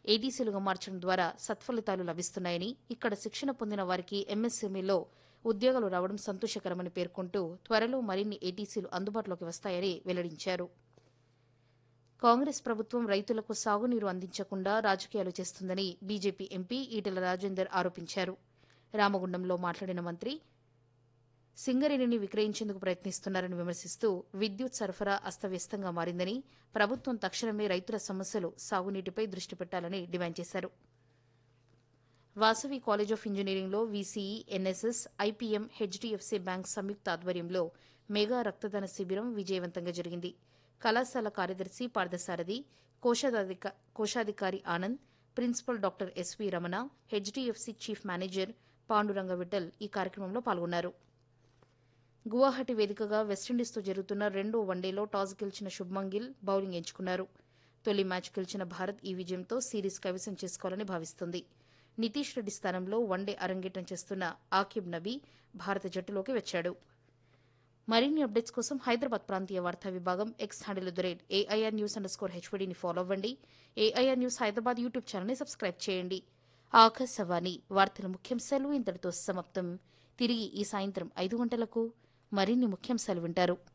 ఏడీసీలుగా మార్చడం ద్వారా సత్ఫలితాలు లభిస్తున్నాయని ఇక్కడ శిక్షణ పొందిన వారికి ఎంఎస్ఎంఈలో ఉద్యోగాలు రావడం సంతోషకరమని పేర్కొంటూ త్వరలో మరిన్ని ఏటీసీలు అందుబాటులోకి వస్తాయని వెల్లడించారు కాంగ్రెస్ ప్రభుత్వం రైతులకు సాగునీరు అందించకుండా రాజకీయాలు చేస్తుందని బీజేపీ ఎంపీ ఈటెల రాజేందర్ ఆరోపించారు రామగుండంలో మాట్లాడిన మంత్రి సింగరేణిని విక్రయించేందుకు ప్రయత్నిస్తున్నారని విమర్శిస్తూ విద్యుత్ సరఫరా అస్తవ్యస్తంగా మారిందని ప్రభుత్వం తక్షణమే రైతుల సమస్యలు సాగునీటిపై దృష్టి పెట్టాలని డిమాండ్ చేశారు వాసవి కాలేజ్ ఆఫ్ ఇంజనీరింగ్లో VCE NSS IPM HDFC bank సంయుక్త ఆధ్వర్యంలో మెగా రక్తదాన శిబిరం విజయవంతంగా జరిగింది కళాశాల కార్యదర్శి పార్థసారథి కోశాధిక- కోశాధికారి Anand principal doctor S V Ramana HDFC chief manager Panduranga Vittal ఈ కార్యక్రమంలో పాల్గొన్నారు గువాహటి వేదికగా వెస్టిండీస్తో జరుగుతున్న రెండో వన్డేలో టాస్ గెలిచిన శుభ్మన్ గిల్ బౌలింగ్ ఎంచుకున్నారు తొలి మ్యాచ్ గెలిచిన భారత్ ఈ విజయంతో సిరీస్ కైవసం చేసుకోవాలని భావిస్తోంది నితీష్ రెడ్డి స్థానంలో వన్డే అరంగేట్రం చేస్తున్న ఆకిబ్ నబీ భారత జట్టులోకి వచ్చాడు మరిన్ని అప్డేట్స్ కోసం హైదరాబాద్ ప్రాంతీయ వార్తా విభాగం X handle the rate AIR news underscore హెచ్వీడీని ఫాలో అవ్వండి ఏఐఆర్ న్యూస్ హైదరాబాద్ యూట్యూబ్ ఛానల్ని సబ్స్క్రైబ్ చేయండి ఆకాశవాణి వార్తల ముఖ్యాంశాలు ఇంతటితో సమాప్తం తిరిగి ఈ సాయంత్రం ఐదు గంటలకు మరిన్ని ముఖ్యాంశాలు వింటారు